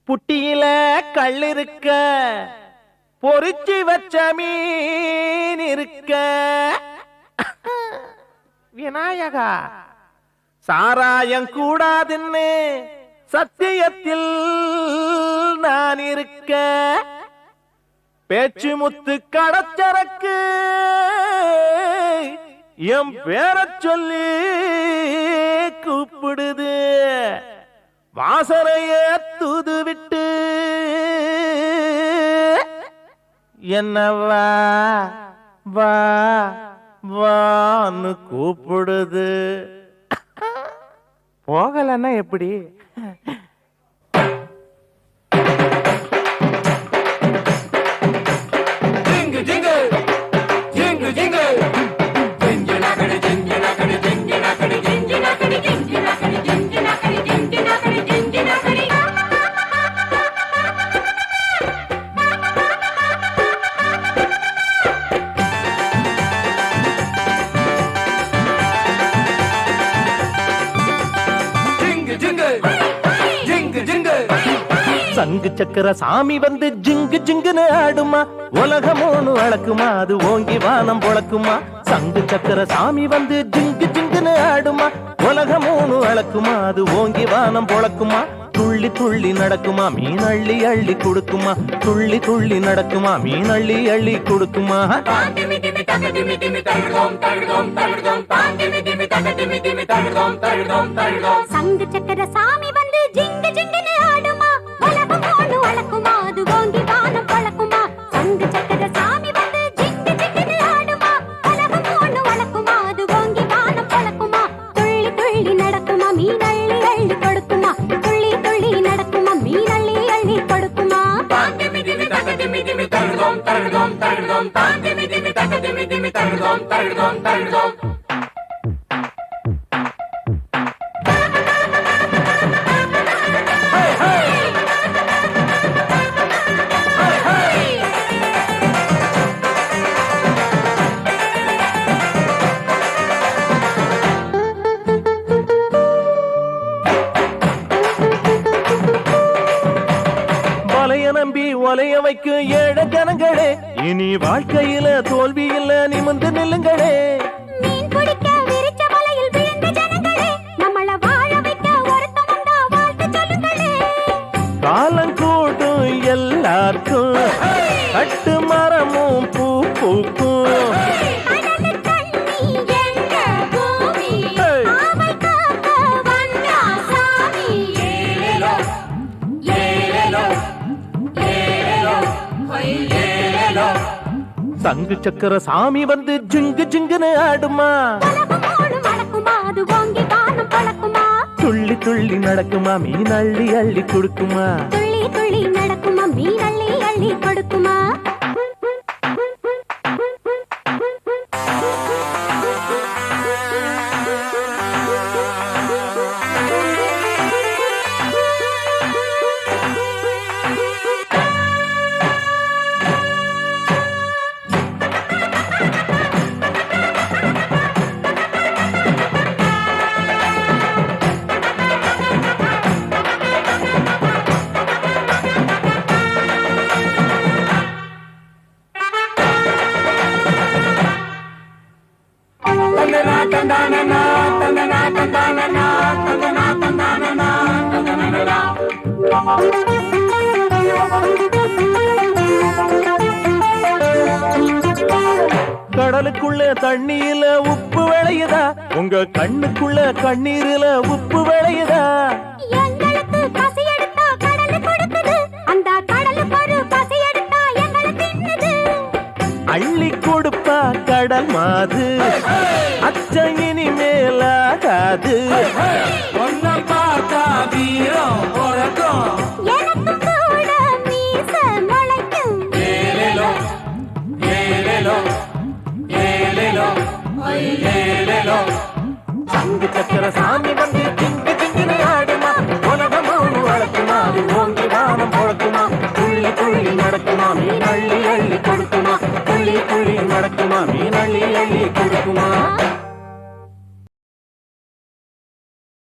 புட்டியில கல் இருக்க பொறிச்சு வச்ச மீன் இருக்க விநாயகா சாராயம் கூடாதுன்னு சத்தியத்தில் நான் இருக்க பேச்சு முத்து கடச்சரக்கு என் பேரச் சொல்லி கூப்பிடுது வாசனைய தூது விட்டு என்னவா வா வான்னு கூப்பிடுது போகலன்னா எப்படி Jingle, jingle, jingle, jingle. Jingle, knockity, jingle, knockity, jingle, knockity, jingle, knockity, jingle, knockity, jingle, knockity, jingle, knockity, jingle, knockity. Jingle, jingle, jingle, jingle. சங்கு சக்கர சாமி வந்து ஜிங்கு ஜிங்குன்னு ஆடுமா உலகமோனு அளக்குமா அது ஓங்கி வானம் பொழக்குமா சங்கு சக்கர சாமி வந்து ஜிங்கு ஜிங்குன்னு ஆடுமா உலகமோனு அளக்குமா அது ஓங்கி வானம் பொழக்குமா துள்ளி துள்ளி நடக்குமா மீன் அள்ளி அள்ளி கொடுக்குமா துள்ளி துள்ளி நடக்குமா மீன் அள்ளி அள்ளி கொடுக்குமா Tam, dimmy, dimmy, taka, dimmy, dimmy, tagadom, tagadom, tagadom. Tam, dimmy, dimmy, taka, dimmy, dimmy, tagadom, tagadom, tagadom. சங்கு சக்கர சாமி வந்து ஜிங்கு ஜிங்குன்னு ஆடுமா உலகம் ஓடு வளக்குமா அது ஓங்கி வானம் பழக்குமா சங்கு சக்கர சாமி வந்து ஜிங்கு ஜிங்குன்னு ஆடுமா உலகம் ஓடு வளக்குமா அது ஓங்கி வானம் பழக்குமா துள்ளி துள்ளி நடக்குமா மீன் அள்ளி அள்ளி கொடுக்குமா துள்ளி துள்ளி நடக்குமா மீன் அள்ளி அள்ளி கொடுக்குமா Tam, dimmy, dimmy, taka, dimmy, dimmy, tagadom, tagadom, tagadom. Tam, dimmy, dimmy, taka, dimmy, dimmy, tagadom, tagadom, tagadom. வலைய நம்பி ஒலைய வைக்கும் ஏழ ஜனங்களே இனி வாழ்க்கையில தோல்வி இல்ல நிமிந்து நில்லுங்களே மீன் பிடிக்க விரிச்ச வலையில் விழுந்த ஜனங்களே நம்மள வாழ வைக்க ஒருத்தம் வந்தா வாழ்த்து சொல்லுங்களே காலம் கூடும் எல்லாருக்கும் கட்டு மரமும் பூ பூக்கும் கடலு தண்ணி எங்க பூமி Hey. ஆவை காக்க வந்தா சாமி ஏலேலோ, ஏலேலோ, ஏலேலோ, ஹொய் ஏலேலோ. சங்கு சக்கர சாமி வந்து ஜிங்கு ஜிங்குன்னு ஆடுமா உலகம் ஓடு வளக்குமா அது ஓங்கி வானம் பழக்குமா துள்ளி துள்ளி நடக்குமா மீன் அள்ளி அள்ளி கொடுக்குமா துள்ளி துள்ளி நடக்குமா மீன் அள்ளி அள்ளி கொடுக்குமா தந்தனா, தந்தானனா, தந்தனா, தந்தானனா, தந்தனா, தந்தானனா, தந்தனனனா. கடலுக்குள்ள தண்ணியில உப்பு விளையுதா உங்க கண்ணுக்குள்ள கண்ணீர்ல உப்பு விளையுதா எங்களுக்கு பசி எடுத்தா கடலு கொடுக்குது அந்த கடலுக்கு ஒரு பசி எடுத்தா எங்களை தின்னுது அள்ளி கொடுப்பா கடல் மாது அச்சம் இனிமேலாகாது உன்னை பார்த்தா வீரம் பிறக்கும். எனக்கும் கூட மீச முளைக்கும் ஏலேலோ, ஏலேலோ, ஏலேலோ, ஹொய் ஏலேலோ. சங்கு சக்கர சாமி வந்து திங்கு திங்குன்னு ஆடுமா உலகமும் வளர்க்குமா அது ஓங்கி வானம் பொழக்குமா துள்ளி துள்ளி நடக்குமா மீன் அள்ளி அள்ளி கொடுக்குமா துள்ளி துள்ளி நடக்குமா